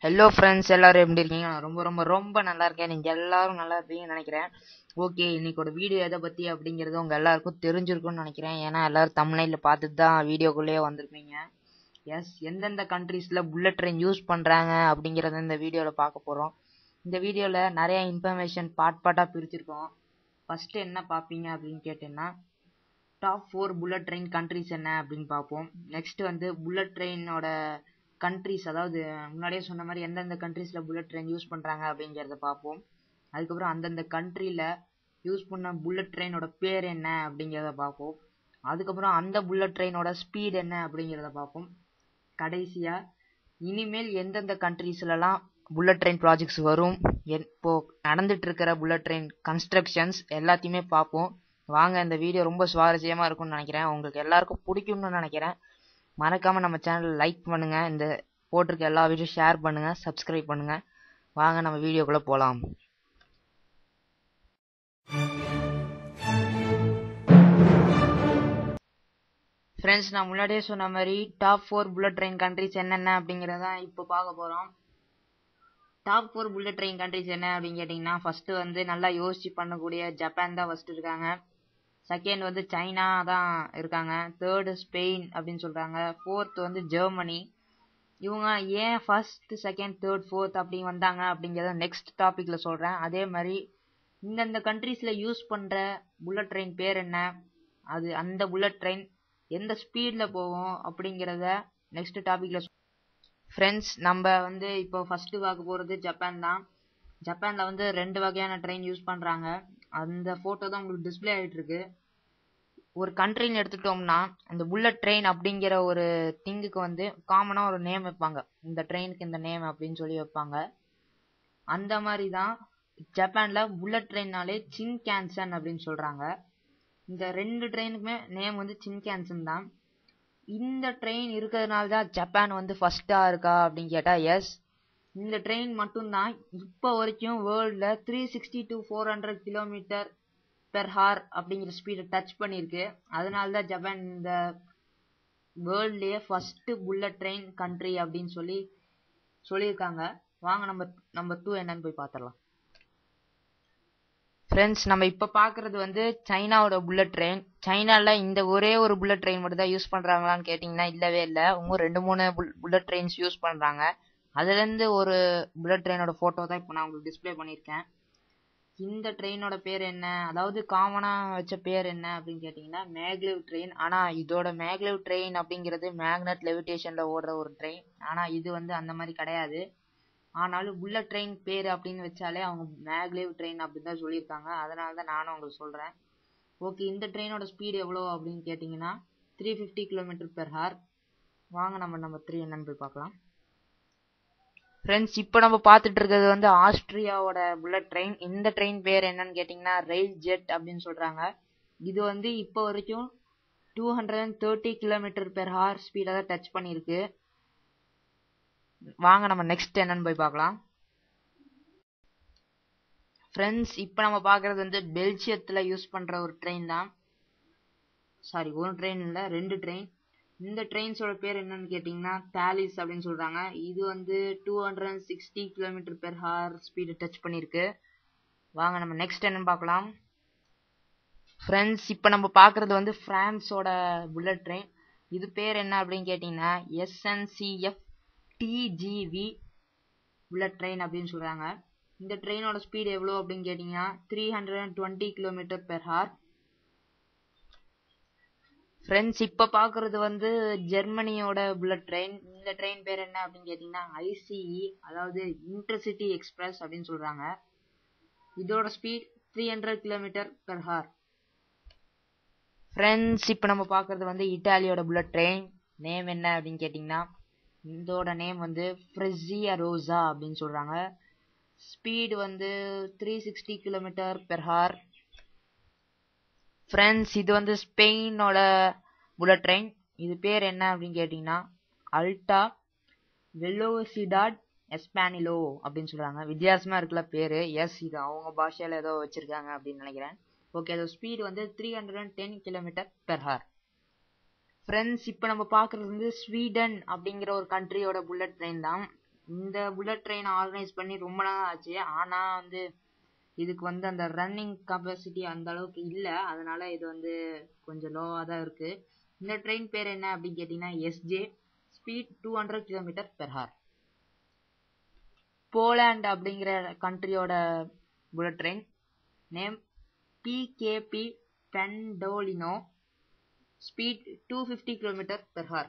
hello friends எல்லாரும் எப்படி இருக்கீங்க நான் ரொம்ப ரொம்ப ரொம்ப நல்லா இருக்கேன் நீங்க எல்லாரும் நல்லா இருப்பீங்கன்னு நினைக்கிறேன் ஓகே இன்னைக்கோட வீடியோ எதை பத்தி அப்படிங்கிறது உங்க எல்லாருக்கும் தெரிஞ்சிருக்கும்னு நினைக்கிறேன் ஏன்னா எல்லாரும் தமிழ்ல பார்த்துட்டு தான் வீடியோக்குள்ளேயே வந்திருப்பீங்க எஸ் எந்தெந்த கண்ட்ரீஸ்ல புல்லட் ட்ரெயின் யூஸ் பண்றாங்க அப்படிங்கறத இந்த வீடியோல பார்க்க போறோம் இந்த வீடியோல நிறைய இன்ஃபர்மேஷன் பார்ட் பார்ட்டா பிரிச்சிருக்கோம் ஃபர்ஸ்ட் என்ன பார்ப்பீங்க அப்படின்னு கேட்டீங்கன்னா top four bullet train countries என்ன அப்படின்னு பார்ப்போம் நெக்ஸ்ட் வந்து புல்லட் ட்ரெயினோட கண்ட்ரிஸ் அதாவது முன்னாடியே சொன்ன மாதிரி எந்தெந்த கண்ட்ரீஸ்ல புல்லட் ட்ரெயின் யூஸ் பண்றாங்க அப்படிங்கிறத பார்ப்போம் அதுக்கப்புறம் அந்தந்த கண்ட்ரில யூஸ் பண்ண புல்லட் ட்ரெயினோட பேர் என்ன அப்படிங்கிறத பார்ப்போம் அதுக்கப்புறம் அந்த புல்லட் ட்ரெயினோட ஸ்பீட் என்ன அப்படிங்கிறத பார்ப்போம் கடைசியா இனிமேல் எந்தெந்த கண்ட்ரீஸ்லலாம் புல்லட் ட்ரெயின் ப்ராஜெக்ட்ஸ் வரும் இப்போ நடந்துட்டு இருக்கிற புல்லட் ட்ரெயின் கன்ஸ்ட்ரக்ஷன்ஸ் எல்லாத்தையுமே பார்ப்போம் வாங்க இந்த வீடியோ ரொம்ப சுவாரஸ்யமா இருக்கும்னு நினைக்கிறேன் உங்களுக்கு எல்லாருக்கும் பிடிக்கும்னு நினைக்கிறேன் மறக்காம நம்ம சேனல் லைக் பண்ணுங்க இந்த போட்டிருக்க எல்லா வீடியோ ஷேர் பண்ணுங்க சப்ஸ்கிரைப் பண்ணுங்க வாங்க நம்ம வீடியோக்குள்ள போலாம் ஃப்ரெண்ட்ஸ் நான் முன்னாடியே சொன்ன மாதிரி top four bullet train countries என்னென்ன அப்படிங்கிறத இப்போ பார்க்க போகிறோம் top four bullet train countries என்ன அப்படின்னு கேட்டிங்கன்னா ஃபஸ்ட்டு வந்து நல்லா யோசிச்சு பண்ணக்கூடிய ஜப்பான் தான் ஃபஸ்ட்டு இருக்காங்க செகண்ட் வந்து சைனா தான் இருக்காங்க தேர்டு ஸ்பெயின் அப்படின்னு சொல்கிறாங்க ஃபோர்த் வந்து ஜெர்மனி இவங்க ஏன் ஃபர்ஸ்ட் செகண்ட் தேர்ட் ஃபோர்த் அப்படி வந்தாங்க அப்படிங்கிறத நெக்ஸ்ட் டாப்பிக்கில் சொல்கிறேன் அதே மாதிரி இந்தந்த கண்ட்ரீஸில் யூஸ் பண்ணுற புல்லட் ட்ரெயின் பேர் என்ன அது அந்த புல்லட் ட்ரெயின் எந்த ஸ்பீடில் போகும் அப்படிங்கிறத நெக்ஸ்ட் டாப்பிக்கில் ஃப்ரெண்ட்ஸ் நம்ம வந்து இப்போ ஃபஸ்ட்டு பார்க்க போகிறது ஜப்பான் தான் ஜப்பானில் வந்து ரெண்டு வகையான ட்ரெயின் யூஸ் பண்ணுறாங்க அந்த ஃபோட்டோ தான் உங்களுக்கு டிஸ்பிளே ஆகிட்டு இருக்கு ஒரு கண்ட்ரின்னு எடுத்துட்டோம்னா அந்த புல்லட் ட்ரெயின் அப்படிங்கிற ஒரு திங்குக்கு வந்து காமனாக ஒரு நேம் வைப்பாங்க இந்த ட்ரெயினுக்கு இந்த நேம் அப்படின்னு சொல்லி வைப்பாங்க அந்த மாதிரி தான் ஜப்பானில் புல்லட் ட்ரெயின்னாலே சின் கேன்சன் அப்படின்னு சொல்கிறாங்க இந்த ரெண்டு ட்ரெயினுக்குமே நேம் வந்து சின் கேன்சன் தான் இந்த ட்ரெயின் இருக்கிறதுனால தான் ஜப்பான் வந்து ஃபர்ஸ்டாக இருக்கா அப்படின்னு கேட்டால் எஸ் இந்த ட்ரெயின் மட்டும்தான் இப்போ வரைக்கும் வேர்ல்டில் three sixty to four hundred kilometre per hour அப்படிங்கிற ஸ்பீடை டச் பண்ணியிருக்கு அதனால தான் ஜப்பான் இந்த வேர்ல்ட்லேயே ஃபஸ்ட்டு புல்லட் ட்ரெயின் கண்ட்ரி அப்படின்னு சொல்லி சொல்லியிருக்காங்க வாங்க நம்ம நம்ம டூ என்னன்னு போய் பார்த்துடலாம் ஃப்ரெண்ட்ஸ் நம்ம இப்போ பார்க்குறது வந்து சைனாவோட புல்லட் ட்ரெயின் சைனாவில் இந்த ஒரே ஒரு புல்லட் ட்ரெயின் மட்டும் தான் யூஸ் பண்ணுறாங்களான்னு கேட்டிங்கன்னா இல்லவே இல்லை இன்னும் ரெண்டு மூணு புல்லட் ட்ரெயின்ஸ் யூஸ் பண்ணுறாங்க அதுலேருந்து ஒரு புல்லட் ட்ரெயினோட ஃபோட்டோ தான் இப்போ நான் உங்களுக்கு டிஸ்பிளே பண்ணியிருக்கேன் இந்த ட்ரெயினோட பேர் என்ன அதாவது காமனாக வச்ச பேர் என்ன அப்படின்னு கேட்டிங்கன்னா மேக்லிவ் ட்ரெயின் ஆனால் இதோட மேக்லிவ் ட்ரெயின் அப்படிங்கிறது மேக்னட் லெவிடேஷனில் ஓடுற ஒரு ட்ரெயின் ஆனால் இது வந்து அந்த மாதிரி கிடையாது ஆனாலும் புல்லட் ட்ரெயின் பேர் அப்படின்னு வச்சாலே அவங்க மேக்லேவ் ட்ரெயின் அப்படின்னு தான் சொல்லியிருக்காங்க அதனால தான் நானும் உங்களுக்கு சொல்கிறேன் ஓகே இந்த ட்ரெயினோட ஸ்பீடு எவ்வளோ அப்படின்னு கேட்டிங்கன்னா three fifty kilometre per hour வாங்க நம்ம நம்ம த்ரீ என்னன்னு போய் பார்க்கலாம் ஃப்ரெண்ட்ஸ் இப்போ நம்ம பார்த்துட்டு இருக்கிறது வந்து ஆஸ்திரியாவோட புல்லட் ட்ரெயின் இந்த ட்ரெயின் பேர் என்னன்னு கேட்டிங்கன்னா ரெயில் ஜெட் அப்படின்னு சொல்கிறாங்க இது வந்து இப்போ வரைக்கும் two hundred and thirty kilometre per hour ஸ்பீடை தான் டச் பண்ணியிருக்கு வாங்க நம்ம நெக்ஸ்ட் என்னன்னு போய் பார்க்கலாம் ஃப்ரெண்ட்ஸ் இப்போ நம்ம பார்க்குறது வந்து பெல்ஜியத்தில் யூஸ் பண்ணுற ஒரு ட்ரெயின் தான் சாரி ஒரு ட்ரெயின் இல்லை ரெண்டு ட்ரெயின் இந்த ட்ரெயின்ஸோட பேர் என்னன்னு கேட்டிங்கன்னா தாலிஸ் அப்படின்னு சொல்கிறாங்க இது வந்து two hundred and sixty kilometre per hour speed touch பண்ணியிருக்கு வாங்க நம்ம நெக்ஸ்ட் என்னன்னு பார்க்கலாம் ஃப்ரெண்ட்ஸ் இப்போ நம்ம பார்க்குறது வந்து ஃப்ரான்ஸோட புல்லட் ட்ரெயின் இது பேர் என்ன அப்படின்னு கேட்டிங்கன்னா எஸ்என்சிஎஃப் டிஜிவி புல்லட் ட்ரெயின் அப்படின்னு சொல்கிறாங்க இந்த ட்ரெயினோட ஸ்பீடு எவ்வளோ அப்படின்னு கேட்டிங்கன்னா three hundred and twenty kilometre per hour friends இப்போ பார்க்குறது வந்து ஜெர்மனியோட புல்லட் ட்ரெயின் இந்த ட்ரெயின் பேர் என்ன அப்படின்னு கேட்டிங்கன்னா ஐசிஇ அதாவது இன்டர்சிட்டி எக்ஸ்பிரஸ் அப்படின்னு சொல்கிறாங்க இதோட speed three hundred kilometre per hour friends இப்போ நம்ம பார்க்குறது வந்து இட்டாலியோட புல்லட் ட்ரெயின் நேம் என்ன அப்படின்னு கேட்டிங்கன்னா இதோட நேம் வந்து ஃப்ரெஸியா ரோசா அப்படின்னு சொல்கிறாங்க ஸ்பீடு வந்து three sixty kilometre per hour friends இது வந்து ஸ்பெயினோட புல்லட் ட்ரெயின் இது பேர் என்ன அப்படின்னு கேட்டிங்கன்னா அல்டா வெலோசிடாட் எஸ்பானிலோ அப்படின்னு சொல்கிறாங்க வித்தியாசமாக இருக்குல்ல பேர் எஸ் இது அவங்க பாஷையில் ஏதோ வச்சுருக்காங்க அப்படின்னு நினைக்கிறேன் ஓகே அதோட ஸ்பீடு வந்து three hundred and ten kilometre per hour friends இப்போ நம்ம பார்க்குறது வந்து ஸ்வீடன் அப்படிங்கிற ஒரு கண்ட்ரியோட புல்லட் ட்ரெயின் தான் இந்த புல்லட் ட்ரெயின் ஆர்கனைஸ் பண்ணி ரொம்ப நாள் ஆச்சு ஆனால் வந்து இதுக்கு வந்து அந்த ரன்னிங் கெப்பாசிட்டி அந்த அளவுக்கு இல்லை அதனால இது வந்து கொஞ்சம் லோவாக தான் இருக்கு இந்த ட்ரெயின் பேர் என்ன அப்படின்னு கேட்டிங்கன்னா SJ speed two hundred kilometre per hour Poland அப்படிங்கிற கண்ட்ரியோட bullet train name PKP Pendolino speed two fifty kilometre per hour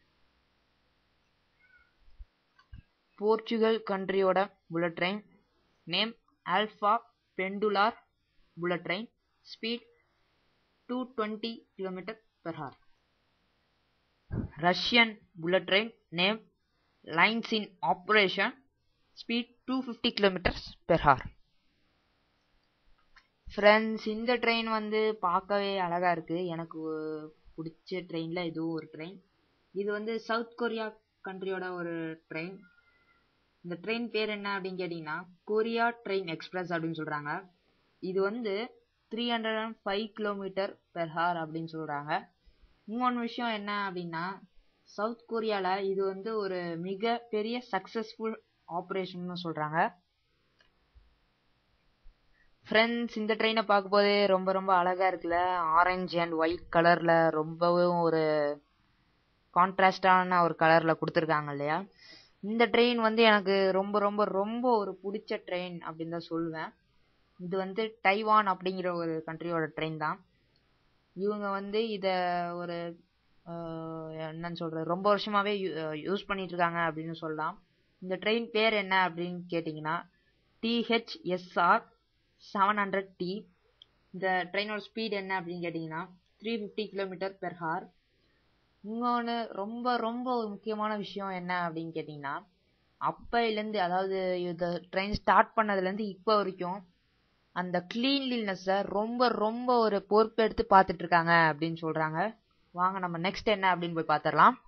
Portugal கண்ட்ரியோட bullet train name Alfa Pendular bullet train speed two twenty kilometre per hour Russian bullet train name lines in operation speed two fifty kilometres per hour friends இந்த train வந்து பார்க்கவே அழகாக இருக்குது எனக்கு பிடிச்ச ட்ரெயினில் இதுவும் ஒரு ட்ரெயின் இது வந்து சவுத் கொரியா கண்ட்ரியோட ஒரு ட்ரெயின் இந்த ட்ரெயின் பேர் என்ன அப்படின்னு கேட்டிங்கன்னா கொரியா ட்ரெயின் எக்ஸ்பிரஸ் அப்படின்னு சொல்கிறாங்க இது வந்து three hundred and five kilometre per hour அப்படின்னு சொல்கிறாங்க இன்னொன்று விஷயம் என்ன அப்படின்னா சவுத் கொரியாவில் இது வந்து ஒரு மிக பெரிய சக்ஸஸ்ஃபுல் ஆப்ரேஷன்னு சொல்கிறாங்க ஃப்ரெண்ட்ஸ் இந்த ட்ரெயினை பார்க்கும்போது ரொம்ப ரொம்ப அழகாக இருக்குல்ல ஆரஞ்ச் அண்ட் ஒயிட் கலரில் ரொம்பவும் ஒரு கான்ட்ராஸ்டான ஒரு கலரில் கொடுத்துருக்காங்க இல்லையா இந்த ட்ரெயின் வந்து எனக்கு ரொம்ப ரொம்ப ரொம்ப ஒரு பிடிச்ச ட்ரெயின் அப்படின்னு தான் சொல்லுவேன் இது வந்து டைவான் அப்படிங்கிற ஒரு கண்ட்ரியோட ட்ரெயின் தான் இவங்க வந்து இதை ஒரு என்னன்னு சொல்கிறது ரொம்ப வருஷமாகவே யூஸ் பண்ணிட்டு இருக்காங்க அப்படின்னு சொல்லலாம் இந்த ட்ரெயின் பேர் என்ன அப்படின்னு கேட்டிங்கன்னா டிஹெச்எஸ்ஆர் செவன் ஹண்ட்ரட் டி இந்த ட்ரெயினோட ஸ்பீட் என்ன அப்படின்னு கேட்டிங்கன்னா three fifty kilometre per hour இன்னொன்று ரொம்ப ரொம்ப ஒரு முக்கியமான விஷயம் என்ன அப்படின்னு கேட்டிங்கன்னா அப்பையிலேருந்து அதாவது இந்த ட்ரெயின் ஸ்டார்ட் பண்ணதுலேருந்து இப்போ வரைக்கும் அந்த க்ளீன்லினஸை ரொம்ப ரொம்ப ஒரு பொறுப்பெடுத்து பார்த்துட்டு இருக்காங்க அப்படின்னு சொல்கிறாங்க வாங்க நம்ம நெக்ஸ்ட் என்ன அப்படின்னு போய் பார்த்துடலாம்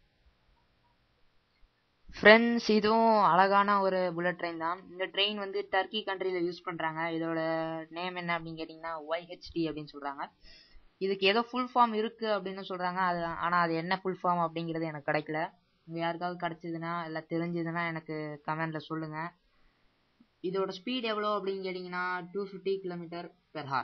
ஃப்ரெண்ட்ஸ் இதுவும் அழகான ஒரு புல்லட் ட்ரெயின் தான் இந்த ட்ரெயின் வந்து டர்க்கி கண்ட்ரியில் யூஸ் பண்ணுறாங்க இதோட நேம் என்ன அப்படின்னு கேட்டிங்கன்னா ஒய்ஹெச்டி அப்படின்னு சொல்கிறாங்க இதுக்கு ஏதோ ஃபுல் ஃபார்ம் இருக்குது அப்படின்னு சொல்கிறாங்க அது ஆனால் அது என்ன ஃபுல் ஃபார்ம் அப்படிங்கிறது எனக்கு கிடைக்கல உங்கள் யாருக்காவது கிடச்சிதுன்னா இல்லை தெரிஞ்சதுன்னா எனக்கு கமெண்டில் சொல்லுங்கள் இதோட ஸ்பீட் எவ்வளோ அப்படின்னு கேட்டிங்கன்னா two fifty kilometre per hour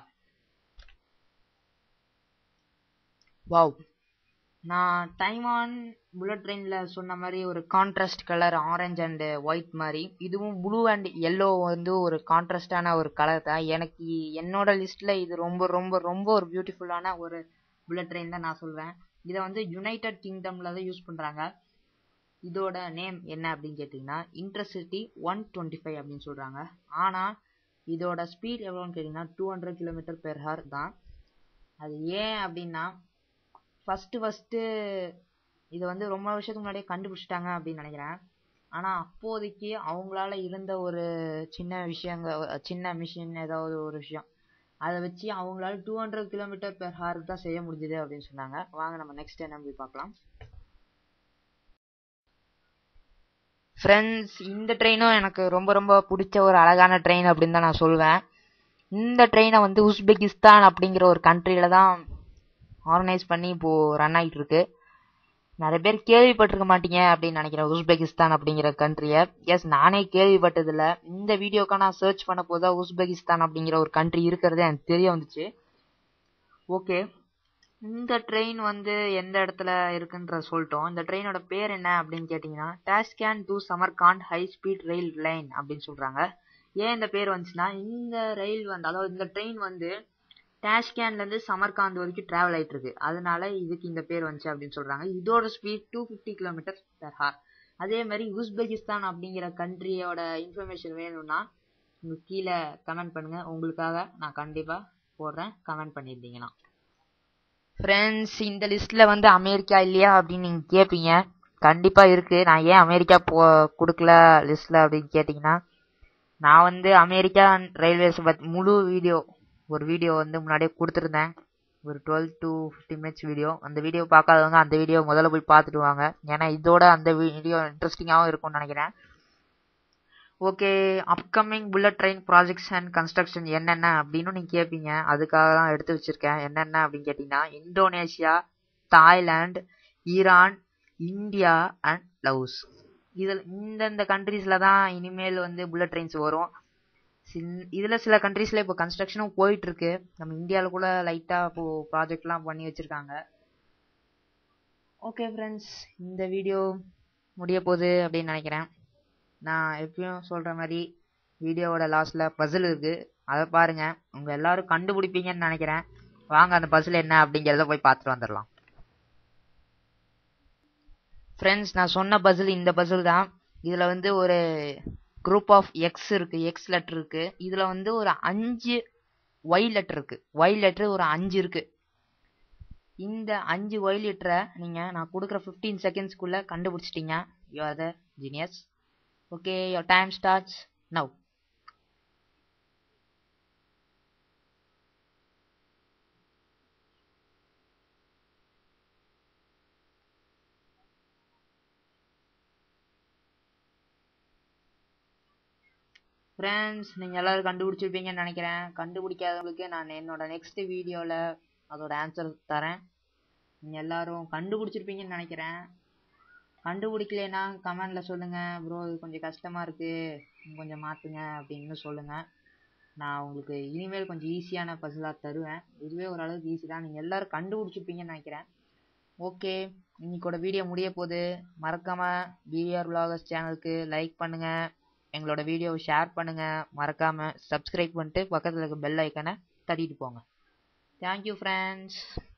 wow நான் டைமான் புல்லட் ட்ரெயினில் சொன்ன மாதிரி ஒரு contrast colour orange and white மாதிரி இதுவும் ப்ளூ அண்ட் எல்லோ வந்து ஒரு கான்ட்ராஸ்டான ஒரு கலர் தான் எனக்கு என்னோட லிஸ்ட்டில் இது ரொம்ப ரொம்ப ரொம்ப ஒரு பியூட்டிஃபுல்லான ஒரு புல்லட் ட்ரெயின் தான் நான் சொல்வேன் இதை வந்து யுனைடெட் கிங்டமில் தான் யூஸ் பண்ணுறாங்க இதோட நேம் என்ன அப்படின்னு கேட்டிங்கன்னா இன்டர்சிட்டி ஒன் டுவெண்ட்டி ஃபைவ் அப்படின்னு சொல்கிறாங்க ஆனால் இதோட ஸ்பீட் எவ்வளோன்னு கேட்டிங்கன்னா two hundred kilometre per hour தான் அது ஏன் அப்படின்னா ஃபஸ்ட்டு ஃபஸ்ட்டு இதை வந்து ரொம்ப வருஷத்துக்கு முன்னாடியே கண்டுபிடிச்சிட்டாங்க அப்படின்னு நினைக்கிறேன் ஆனால் அப்போதைக்கு அவங்களால இருந்த ஒரு சின்ன விஷயங்க சின்ன மிஷின் ஏதாவது ஒரு விஷயம் அதை வச்சு அவங்களால டூ ஹண்ட்ரட் கிலோமீட்டர் பெர் ஹாருக்கு தான் செய்ய முடிஞ்சுது அப்படின்னு சொன்னாங்க வாங்க நம்ம நெக்ஸ்ட் என்ன போய் பார்க்கலாம் ஃப்ரெண்ட்ஸ் இந்த ட்ரெயினும் எனக்கு ரொம்ப ரொம்ப பிடிச்ச ஒரு அழகான ட்ரெயின் அப்படின்னு தான் நான் சொல்வேன் இந்த ட்ரெயினை வந்து உஸ்பெகிஸ்தான் அப்படிங்கிற ஒரு கண்ட்ரியில் தான் ஆர்கனைஸ் பண்ணி இப்போது ரன் ஆகிட்டு இருக்கு நிறைய பேர் கேள்விப்பட்டிருக்க மாட்டீங்க அப்படின்னு நினைக்கிறேன் உஸ்பெகிஸ்தான் அப்படிங்கிற கண்ட்ரியை எஸ் நானே கேள்விப்பட்டதில்ல இந்த வீடியோக்காக நான் சர்ச் பண்ண போதா உஸ்பெகிஸ்தான் அப்படிங்கிற ஒரு கண்ட்ரி இருக்கிறது எனக்கு தெரிய வந்துச்சு ஓகே இந்த ட்ரெயின் வந்து எந்த இடத்துல இருக்குன்ற சொல்லிட்டோம் இந்த ட்ரெயினோட பேர் என்ன அப்படின்னு கேட்டிங்கன்னா Tashkent to Samarkand high speed rail line அப்படின்னு சொல்கிறாங்க ஏன் இந்த பேர் வந்துச்சுன்னா இந்த ரயில் வந்து அதாவது இந்த ட்ரெயின் வந்து டாஷ்கேன்லேருந்து சமர்காந்த் வரைக்கும் ட்ராவல் ஆகிட்டு இருக்கு அதனால இதுக்கு இந்த பேர் வந்துச்சு அப்படின்னு சொல்கிறாங்க இதோட speed two fifty kilometre per hour அதே மாதிரி உஸ்பெகிஸ்தான் அப்படிங்கிற கண்ட்ரியோட இன்ஃபர்மேஷன் வேணும்னா உங்கள் கீழே கமெண்ட் பண்ணுங்கள் உங்களுக்காக நான் கண்டிப்பாக போடுறேன் கமெண்ட் பண்ணியிருந்தீங்கன்னா ஃப்ரெண்ட்ஸ் இந்த லிஸ்ட்டில் வந்து அமெரிக்கா இல்லையா அப்படின்னு நீங்கள் கேட்பீங்க கண்டிப்பாக இருக்குது நான் ஏன் அமெரிக்கா போ கொடுக்கல லிஸ்ட்டில் அப்படின்னு கேட்டிங்கன்னா நான் வந்து அமெரிக்கா ரயில்வேஸை பற்றி முழு வீடியோ ஒரு வீடியோ வந்து முன்னாடியே கொடுத்துருந்தேன் ஒரு twelve to fifty minutes video அந்த வீடியோ பார்க்காதவங்க அந்த வீடியோ முதல்ல போய் பார்த்துட்டு வாங்க ஏன்னா இதோட அந்த வீடியோ இன்ட்ரெஸ்டிங்காகவும் இருக்கும்னு நினைக்கிறேன் okay upcoming bullet train projects and construction என்னென்ன அப்படின்னு நீங்கள் கேட்பீங்க அதுக்காக தான் எடுத்து வச்சுருக்கேன் என்னென்ன அப்படின்னு கேட்டிங்கன்னா Indonesia Thailand Iran India and Laos இதில் இந்தந்த கண்ட்ரீஸில் தான் இனிமேல் வந்து புல்லட் ட்ரெயின்ஸ் வரும் சின்- இதுல சில கண்ட்ரீஸ்ல இப்போ கன்ஸ்ட்ரக்ஷனும் போயிட்டு இருக்கு நம்ம இந்தியாவில் கூட லைட்டா இப்போ ப்ராஜெக்ட்லாம் பண்ணி வச்சிருக்காங்க ஓகே ஃப்ரெண்ட்ஸ் இந்த வீடியோ முடிய போகுது அப்படின்னு நினைக்கிறேன் நான் எப்பயும் சொல்ற மாதிரி வீடியோவோட லாஸ்ட்ல பசில் இருக்கு அதை பாருங்க உங்க எல்லாரும் கண்டுபிடிப்பீங்கன்னு நினைக்கிறேன் வாங்க அந்த பசில் என்ன அப்படிங்கிறத போய் பார்த்துட்டு வந்துடலாம் ஃப்ரெண்ட்ஸ் நான் சொன்ன பசில் இந்த பசில் தான் இதுல வந்து ஒரு குரூப் ஆஃப் எக்ஸ் இருக்கு எக்ஸ் லெட்டர் இருக்கு இதுல வந்து ஒரு அஞ்சு ஒய் லெட்டர் இருக்கு ஒய் லெட்டர் ஒரு அஞ்சு இருக்கு இந்த அஞ்சு ஒய் லெட்டரை நீங்க நான் கொடுக்குற ஃபிஃப்டீன் செகண்ட்ஸ்க்குள்ள கண்டுபிடிச்சிட்டீங்க you are the genius okay your time starts now friends நீங்கள் எல்லாரும் கண்டுபிடிச்சிருப்பீங்கன்னு நினைக்கிறேன் கண்டுபிடிக்காதவங்களுக்கு நான் என்னோட நெக்ஸ்ட் வீடியோவில் அதோட ஆன்சர் தரேன் நீங்கள் எல்லாரும் கண்டுபிடிச்சிருப்பீங்கன்னு நினைக்கிறேன் கண்டுபிடிக்கலைன்னா கமெண்டில் சொல்லுங்கள் ப்ரோ இது கொஞ்சம் கஷ்டமாக இருக்குது கொஞ்சம் மாற்றுங்க அப்படின்னு சொல்லுங்கள் நான் உங்களுக்கு இனிமேல் கொஞ்சம் ஈஸியான பசிலாக தருவேன் இதுவே ஓரளவுக்கு ஈஸி தான் நீங்கள் எல்லாரும் கண்டுபிடிச்சிருப்பீங்கன்னு நினைக்கிறேன் ஓகே இன்னைக்கோட வீடியோ முடிய போகுது மறக்காமல் பிஆர் vloggers சேனலுக்கு லைக் பண்ணுங்கள் எங்களோட வீடியோவை ஷேர் பண்ணுங்கள் மறக்காமல் சப்ஸ்கிரைப் பண்ணிட்டு பக்கத்தில் இருக்க பெல் ஐக்கனை தட்டிட்டு போங்க தேங்க்யூ ஃப்ரெண்ட்ஸ்